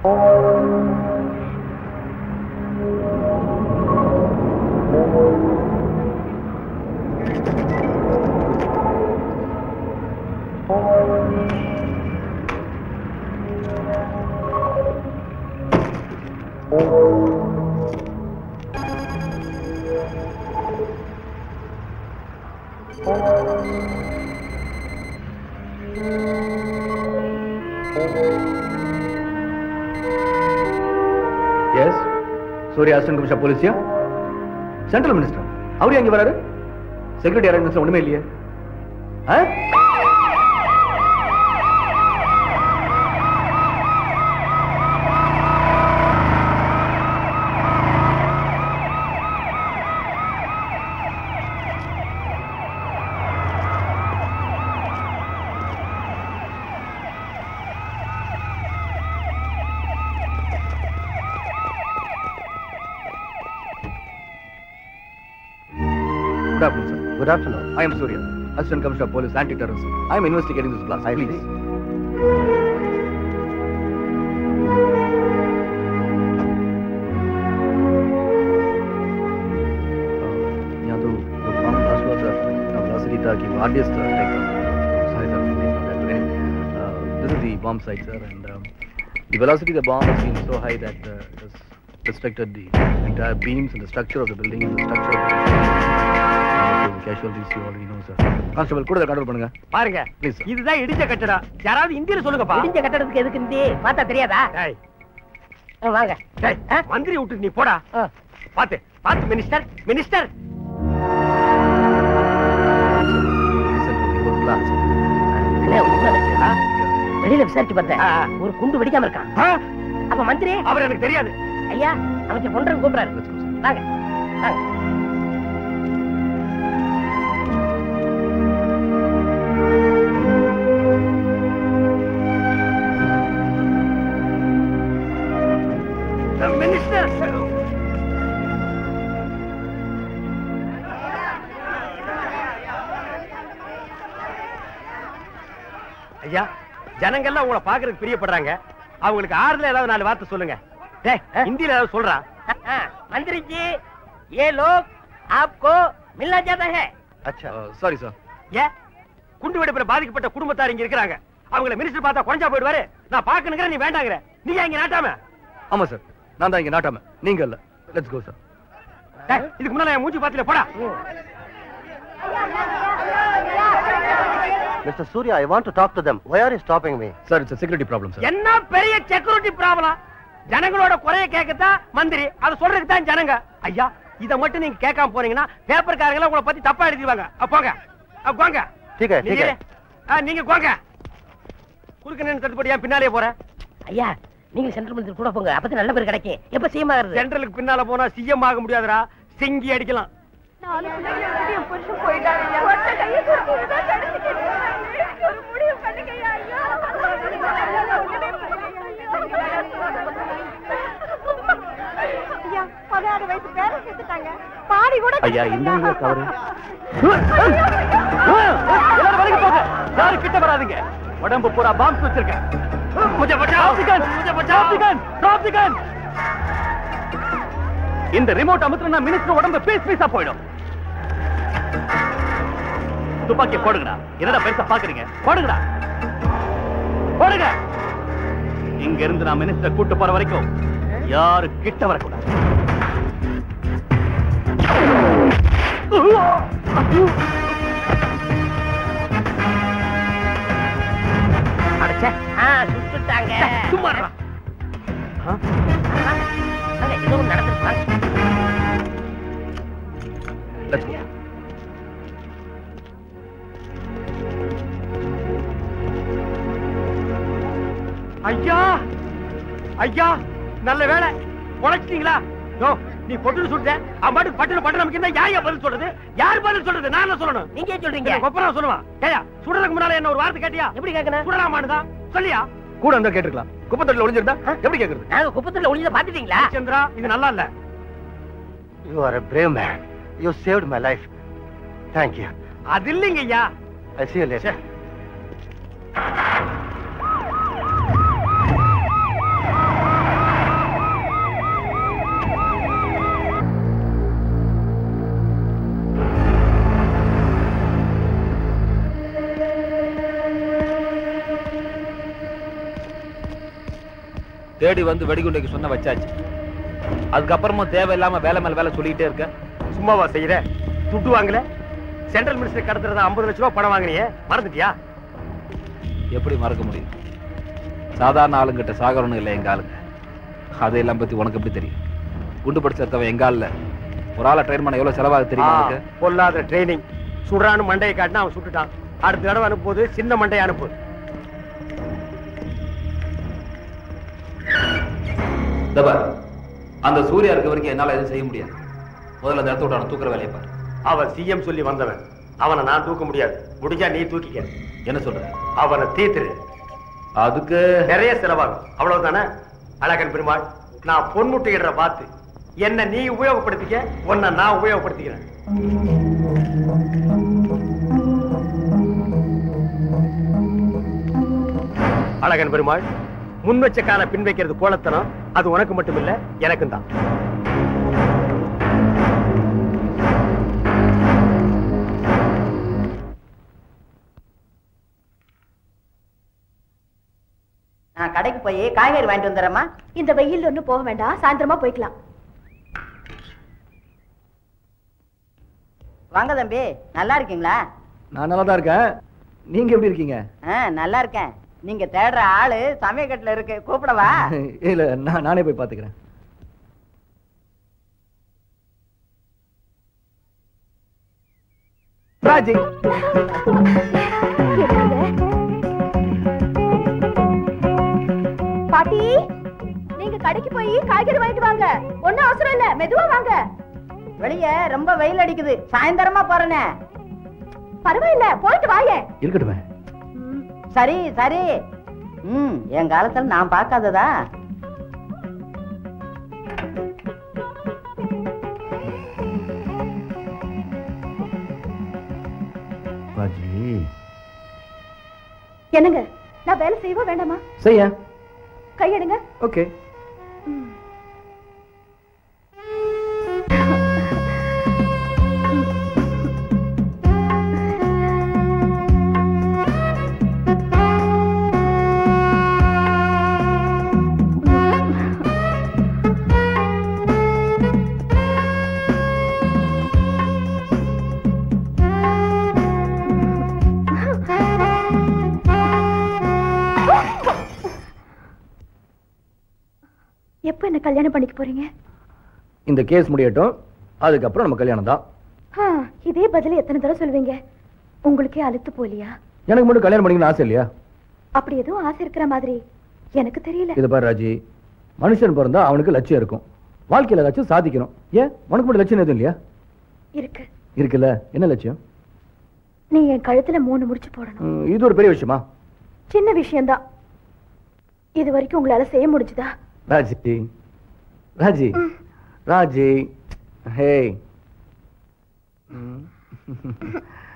S Surya assistant commissioner போலீஸியா central minister அவரு அங்க வராரு செக்யூரிட்டி அரேஞ்ச்மெண்ட்ஸ் ஒண்ணுமே இல்லையே ஆ? Good afternoon, sir. Good afternoon. I am Surya, Assistant Commissioner of Police Anti-Terrorism. I am investigating this blast. Please. यहाँ तो जो bomb blast हुआ था, uh, velocity था कि वो hardest uh, type of- Sorry, sir. Uh, This is the bomb site, sir, and um, the velocity of the bomb has been so high that uh, it has restricted the entire beams and the structure of the building and the structure of the uh, the casualties you already know, sir. Constable, கூட control பண்ணுங்க பாருங்க Please, sir. இதுதான் இடிச்ச கட்டடம் யாராவது இந்தியில சொல்லுங்கப்பா இடிஞ்ச கட்டடத்துக்கு எதுக்கு இந்தி பார்த்தா தெரியாதா டேய், ஆ, வாங்க டேய், ஆ? மந்திரி விட்டு நீ போடா ஆ. பாத்து பாத்து மினிஸ்டர் மினிஸ்டர் அண்ணே, ஒரு சின்ன விஷயம். வெளியில விசாரிச்சு பார்த்தேன் ஆ. ஒரு குண்டு வெடிக்காம இருக்கான் ஆ, அப்ப மந்திரி அவர் எனக்கு தெரியாது ஐயா அமைச்சர் பொன்றன் கூப்பிடாரு வாங்க வாங்க மினிஸ்டர் ஐயா ஜனங்கள்லாம் உங்களை பாக்குறதுக்கு பிரியப்படுறாங்க அவங்களுக்கு ஆறுதல் ஏதாவது நாலு வார்த்தை சொல்லுங்க டேய் ஹிந்தியில ஏதாவது சொல்றா ஆ, मंत्री जी ये लोग आपको मिलना चाहता है अच्छा சாரி சார் ஏன் குண்டு வெடிப்புல பாதிக்கப்பட்ட குடும்பத்தார் இங்க இருக்கிறாங்க அவங்கள மினிஸ்டர் பார்த்தா குறைஞ்சா போயிடுவாரு நான் பாக்கணுங்கிற நீ வேண்டாங்கிற நீ ஏன் இங்க நாட்டாம ஆமா சார் நான் தான் இங்க நாட்டாம நீங்க இல்ல லெட்ஸ் கோ சார் டேய், இதுக்கு முன்னால என் மூஞ்சி பாத்துல போடா Mr. Surya, I want to talk to them. Why are you stopping me? Sir it's security problem sir என்ன பெரிய செக்யூரிட்டி ப்ராப்ளம் ஜனங்களோட குறைய கேட்கத்தான் மந்திரி அதை சொல்றதுக்கு தான் ஜனங்க ஐயா இத மட்டும் நீங்க கேட்காம போனீங்கன்னா பேப்பர்காரங்க எல்லாம் உங்களை பத்தி தப்பா எழுதிடுவாங்க அ, போங்க அ, போங்க ठीक है ठीक நீங்க है ஆ, நீங்க போங்க குறுக்க நின்று தட்டுப்படி ஏன் பின்னாலே போற ஐயா நீங்க சென்ட்ரல் மினிஸ்டர் கூட போங்க அப்பதான் நல்ல பேர் கிடைக்கும் எப்ப சிஎம் ஆகுறது சென்ட்ரலுக்கு பின்னால போனா சிஎம் ஆக முடியாதுடா சிங்கி அடிக்கலாம் நாலு பிள்ளைங்க விட்டுட்டு என் புருஷன் போயிட்டாங்க ஐயா. ஒத்த கையை தூக்கி விட்டா கிடைச்சிட்டு இருக்காங்க. ஒரு முடிவு பண்ணுங்க ஐயா. ஐயா, பதினாறு வயசு பேரன் செத்துட்டாங்க. பாடி கூட ஐயா இந்தாங்க கவரு எல்லாரும் வழிக்கு போங்க யாரும் கிட்ட வராதீங்க உடம்பு பூரா பாம்ஸ் வச்சிருக்கேன் முஜே பச்சாओ முஜே பச்சாओ ड्रॉप द गन இந்த ரிமோட் அமுத்துனா மினிஸ்டர் உடம்பு பீஸ் பீஸா போயிடும் துப்பாக்கி போடுங்கடா என்னடா பெருசா பாக்குறீங்க போடுங்கடா போடுங்க இங்க இருந்து நான் மினிஸ்டர் கூட்டு போற வரைக்கும் யாரு கிட்ட வரக்கூடாது அடைச்சே ஆ சுட்டுட்டாங்க சும்மா இருடா. ஆ? வாங்க, ஏதோ ஒண்ணு நடந்துருக்கு வாங்க. லெட்ஸ் கோ ஐயா ஐயா நல்ல வேலை உழைச்சிட்டீங்களா யோ நீ பொட்டுன்னு சுட்ட அவன் பாட்டு பட்டுன்னு பட்டு நமக்கு இருந்தா யார் பதில் சொல்றது யார் பதில் சொல்றது நான் என்ன சொல்லணும் நீங்க ஏன் சொல்றீங்க நீங்க கொப்பரா சொல்லுவான் ஏயா சுடுறதுக்கு முன்னால என்ன ஒரு வார்த்தை கேட்டியா எப்படி கேட்கணும் சுடலாமான்னு தான் சொல்லியா கூட இருந்தா கேட்டுக்கலாம் குப்பத்தொட்டில ஒளிஞ்சிருந்தா எப்படி கேக்குறது நாங்க குப்பத்துல ஒளிஞ்சத பாத்துட்டீங்களா சந்திரா இது நல்லா இல்ல You are a brave man. You saved my life. Thank you. அது இல்லைங்க ஐயா I'll see you later. தேடி வந்து வெடிகுண்டைக்கு சொன்ன வச்சாச்சு அதுக்கப்புறமும் தேவையில்லாம வேலை மேல வேலை சொல்லிக்கிட்டே இருக்க சும்மாவா செய்யற துட்டு வாங்கல சென்ட்ரல் மினிஸ்டர் கடத்துறதா ஐம்பது லட்ச ரூபா பணம் வாங்கினியே மறந்துட்டியா எப்படி மறக்க முடியும் சாதாரண ஆளுங்கிட்ட சாகரணும் இல்லை எங்க ஆளுங்க அதையெல்லாம் பத்தி உனக்கு எப்படி தெரியும் குண்டு படிச்சத்தவன் எங்க ஆள்ல ஒரு ஆளை ட்ரெயின் பண்ண எவ்வளவு செலவாக தெரியுமா ஆ, உனக்கு பொல்லாத ட்ரைனிங் சுடுறான்னு மண்டையை காட்டினா அவன் சுட்டுட்டான் அடுத்த தடவை அனுப்பும்போது சின்ன மண்டையை அனுப்பு இந்த பாரு, அந்த சூர்யா இருக்க வரைக்கும் என்னால எதுவும் செய்ய முடியாது முதல்ல அந்த இடத்த விட்டு அவனை தூக்குற வேலையை பாரு அவன் சிஎம் சொல்லி வந்தவன் அவனை நான் தூக்க முடியாது முடிஞ்சா நீ தூக்கிக்க என்ன சொல்ற அவனை தீத்துரு அதுக்கு நிறைய செலவாகும் அவ்வளவுதானே அழகன் பெருமாள் நான் பொன்முட்டையிடுற பார்த்து என்ன நீ உபயோகப்படுத்திக்க உன்னை நான் உபயோகப்படுத்திக்கிறேன் அழகன் பெருமாள் முன் வச்ச கால பின் வைக்கிறது கோலத்தனம் அது உனக்கு மட்டும் இல்ல எனக்கும் தான் நான் கடைக்கு போய் காய்கறி வாங்கிட்டு வந்துடுறேம்மா இந்த வெயில் ஒண்ணும் போக வேண்டாம் சாயந்தரமா போய்க்கலாம் வாங்க தம்பி நல்லா இருக்கீங்களா நான் நல்லா தான் இருக்கேன் நீங்க எப்படி இருக்கீங்க ஆ நல்லா இருக்கேன் நீங்க தேடுற ஆளு சமயக்கட்டுல இருக்கு கூப்பிடவா இல்ல நான் நானே போய் பாத்துக்கிறேன் ராஜி பாட்டி நீங்க கடைக்கு போய் காய்கறி வாங்கிட்டு வாங்க ஒண்ணும் அவசரம் இல்ல மெதுவா வாங்க வெளியே ரொம்ப வெயில் அடிக்குது சாயந்தரமா போறேனே பரவாயில்ல போயிட்டு வாயேன் இருக்கட்டுமே சரி சரி ம் என் காலத்துல நான் பார்க்காததா ராஜி என்னங்க நான் வேலை செய்வா வேண்டாமா செய்ய கையெடுங்க ஓகே எப்ப என்ன கல்யாணம் பண்ணிக்க போறீங்க இந்த கேஸ் முடியட்டும் அதுக்கப்புறம் நம்ம கல்யாணம் தான் ஆ, இதே பதில் எத்தனை தடவை சொல்வீங்க உங்களுக்கே அழுத்து போலியா எனக்கு மட்டும் கல்யாணம் பண்ணிக்கணும்னு ஆசை இல்லையா அப்படி எதுவும் ஆசை இருக்கிற மாதிரி எனக்கு தெரியல இது பாரு ராஜி மனுஷன் பிறந்தா அவனுக்கு லட்சியம் இருக்கும் வாழ்க்கையில ஏதாச்சும் சாதிக்கணும் ஏன் உனக்கு மட்டும் லட்சியம் எதுவும் இல்லையா இருக்கு இருக்குல்ல என்ன லட்சியம் நீ என் கழுத்துல மூணு முடிச்சு போடணும் ம், இது ஒரு பெரிய விஷயமா சின்ன விஷயம்தான் இது வரைக்கும் உங்களால செய்ய முடிஞ்சுதா ராஜி ராஜி ராஜி ஹே ம்.